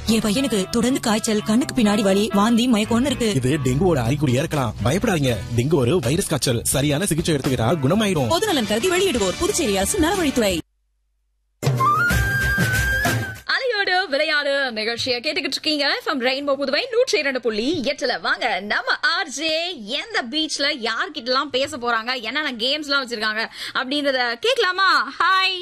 என் பையனுக்கு தொடர்ந்து காய்ச்சல் கண்ணுக்கு பின்னாடி வலி வாந்தி மயக்கம்னு இருக்கு இது டெங்குவோட அறிகுறியா இருக்கலாம் பயப்படாதீங்க டெங்கு ஒரு வைரஸ் காய்ச்சல் சரியான சிகிச்சை எடுத்துக்கிட்டா குணமாயிரும் பொதுநலன் கருதி வெளியிடுவோர் புதுச்சேரி அரசு நலவழித்துறை அலையோடு விளையாடு நிகழ்ச்சியை கேட்டுக்கிட்டு இருக்கீங்க ஃப்ரம் ரெயின்போ புதுவை நூற்றி இரண்டு புள்ளி எட்டுல வாங்க நம்ம ஆர்ஜே எந்த பீச்ல யார்கிட்ட எல்லாம் பேச போறாங்க என்னென்ன கேம்ஸ் எல்லாம் வச்சிருக்காங்க அப்படின்றத கேட்கலாமா ஹாய்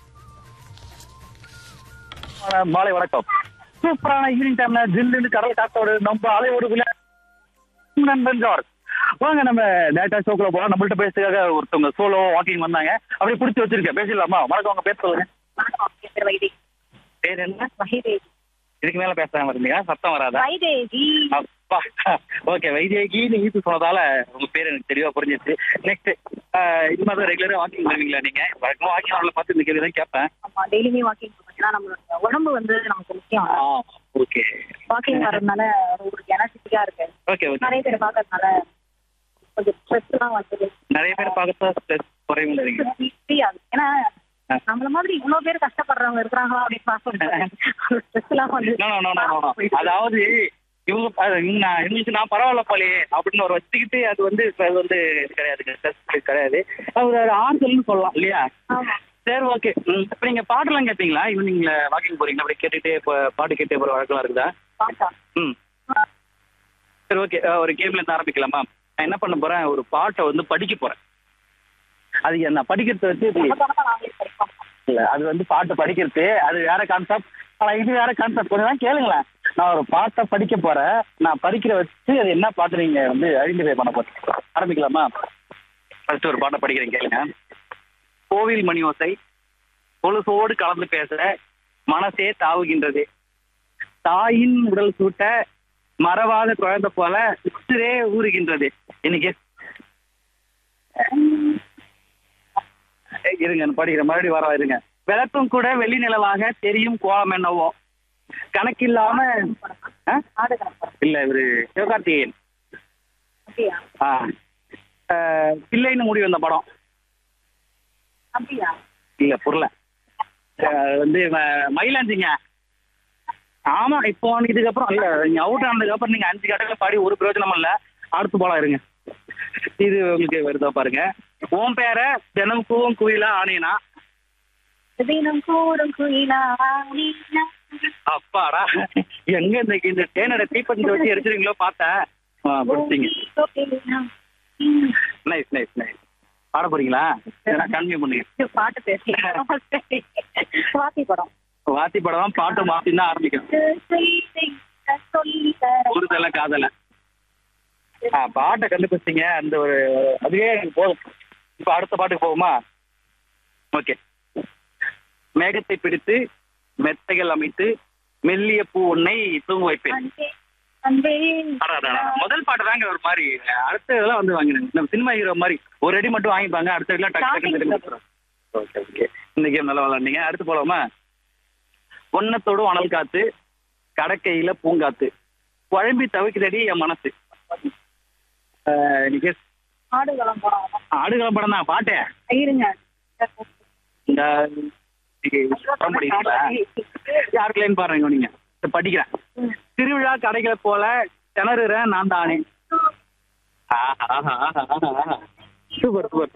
ஆ, மாலை வணக்கம் சூப்பரான ஈவினிங் டைம்ல ஜில்லுன்னு கடல் காத்தோடு நம்ம அலையோடு விளையாடு நண்பன் ஜார்ஜ் வாங்க நம்ம டேட்டா ஷோக்குள்ள போலாம் நம்மள்ட்ட பேசுறதுக்காக ஒருத்தவங்க சோலோ வாக்கிங் வந்தாங்க அப்படியே பிடிச்சி வச்சிருக்கேன் பேசிடலாமா வணக்கம் உங்க பேர் சொல்லுங்க பேர் என்ன இதுக்கு மேல பேசாம இருந்தீங்க சத்தம் வராதா அப்பா ஓகே வைதேகி நீங்க ஈத்து சொன்னதால உங்க பேர் எனக்கு தெளிவா புரிஞ்சிச்சு நெக்ஸ்ட் இது மாதிரி ரெகுலரா வாக்கிங் வருவீங்களா நீங்க வழக்கமா வாக்கிங் வரல பார்த்து இந்த கேள்வி தான் கேட்பேன் ஆமா டெய்லியுமே வாக்கிங் போனீங்கன்னா நம்மளோட உடம்பு வந்து நமக்கு முக்கியம் ஓகே வாக்கிங் வர்றதுனால உங்களுக்கு எனர்ஜெட்டிக்கா இருக்கு ஓகே ஓகே நிறைய பேர் பாக்குறதுனால கொஞ்சம் ஸ்ட்ரெஸ் எல்லாம் வந்து நிறைய பேர் பார்க்கறதா ஸ்ட்ரெஸ் குறையுங்கிறீங்க ஃப்ரீ ஆகுது ஏன்னா நம்மள மாதிரி இவ்வளவு பேர் கஷ்டப்படுறவங்க இருக்கிறாங்களா அப்படின்னு பார்க்கணும் ஸ்ட்ரெஸ் எல்லாம் வந்து No, no, no, no, no, no. அதாவது இவங்க ப- இவங்க நான் இவங்களுக்கு நான் பரவாயில்ல போலயே அப்படின்னு ஒரு வச்சுக்கிட்டு அது வந்து இப்ப அது வந்து கிடையாது ஸ்ட்ரெஸ் கிடையாது அது ஒரு ஆறுதல்னு சொல்லலாம் இல்லையா ஆமா சரி ஓகே இப்ப நீங்க பாட்டெல்லாம் கேட்பீங்களா ஈவினிங்ல வாக்கிங் போறீங்க அப்படியே கேட்டுட்டே இப்ப பாட்டு கேட்டே போற வழக்கெல்லாம் இருக்குதா பாத்தா ம் சரி ஓகே ஒரு கேம்ல இருந்து ஆரம்பிக்கலாமா நான் என்ன பண்ண போறேன் ஒரு பாட்டை வந்து படிக்க போறேன் அது நான் படிக்கிறத வச்சு இது நாங்களே படிப்போம் இல்ல அது வந்து பாட்டு படிக்கிறது அது வேற கான்செப்ட் ஆனா இது வேற கான்செப்ட் கொஞ்சம் தான் கேளுங்களேன் நான் ஒரு பாட்டை படிக்க போறேன் நான் படிக்கிற வச்சு அது என்ன பாட்டு நீங்க வந்து ஐடென்டிஃபை பண்ண போறீங்க ஆரம்பிக்கலாமா ஃபர்ஸ்ட் ஒரு பாட்டை படிக்கிறேன் கேளுங்க கோவில் மணி ஓசை கொலுசோடு கலந்து பேச மனசே தாவுகின்றது தாயின் உடல் சூட்ட மறவாத குழந்தை போல உசுரே ஊறுகின்றது இன்னைக்கு இருங்க நான் படிக்கிறேன் மறுபடியும் வர இருங்க விளக்கும் கூட வெள்ளி நிலவாக தெரியும் கோலம் என்னவோ கணக்கில்லாம ஆ? ஆடுகிறோம் இல்ல இவரு சிவகார்த்திகேயன் அப்படியா ஆ. ஆ, பிள்ளைன்னு முடிவு வந்த படம் அப்படியா இல்ல புரியல ஆ, வந்து ம- மயிலாஞ்சிங்க ஆமா இப்போ இதுக்கப்புறம் இல்ல நீங்க அவுட் ஆனதுக்கு அப்புறம் நீங்க அஞ்சு கடையில பாடி ஒரு பிரயோஜனமும் இல்ல அடுத்து போலாம் இருங்க இது உங்களுக்கு வருதா பாருங்க உன் பேரை தினம் கூவம் குயிலா ஆனேனா தினம் கூடும் குயிலா நீனா. அப்பாடா எங்க இந்த இந்த தேனோட தீப்பத்தி வச்சு எரிச்சிருங்களோ பார்த்தேன் ஆ, பிடிச்சிங்க கோகிலா. ம். நைஸ் நைஸ் நைஸ் பாட போறீங்களா சரி, நான் கன்வியூ பண்ணுங்க இது பாட்டு பேசி சுவாதி படம் வாத்தி படம் தான் பாட்டு மாத்தி தான் ஆரம்பிக்கும் ஒருதல காதல ஆ பாட்டை கண்டுபிடிச்சிங்க அந்த ஒரு அதுவே எனக்கு போதும் இப்ப அடுத்த பாட்டுக்கு போகுமா ஓகே மேகத்தை பிடித்து மெத்தைகள் அமைத்து மெல்லிய பூ உன்னை தூங்க வைப்பேன் அடா, அடா, அடா. முதல் பாட்டு தாங்க ஒரு மாதிரி அடுத்த இதெல்லாம் வந்து வாங்கினாங்க நம்ம சினிமா ஹீரோ மாதிரி ஒரு அடி மட்டும் வாங்கிப்பாங்க அடுத்த இதெல்லாம் டக்கு டக்குன்னு திரும்பி கொடுத்துரும். ஓகே ஓகே இந்த கேம் நல்லா விளாண்டீங்க அடுத்து போலாமா ஒன்னத்தோடு அனல் காத்து கடக்கையில பூங்காத்து குழம்பி தவிக்குதடி என் மனசு ஆஹ், இன்னைக்கு ஆடுகளம் படம் ஆடுகளம் படம் தான் பாட்டே இருங்க இந்த இன்னைக்கு படம் படிக்கிறீங்களா யாருக்குலேன்னு பாருங்க நீங்க இதை படிக்கிறேன் திருவிழா கடைகளை போல திணறுறேன் நான் தானே சூப்பர் சூப்பர்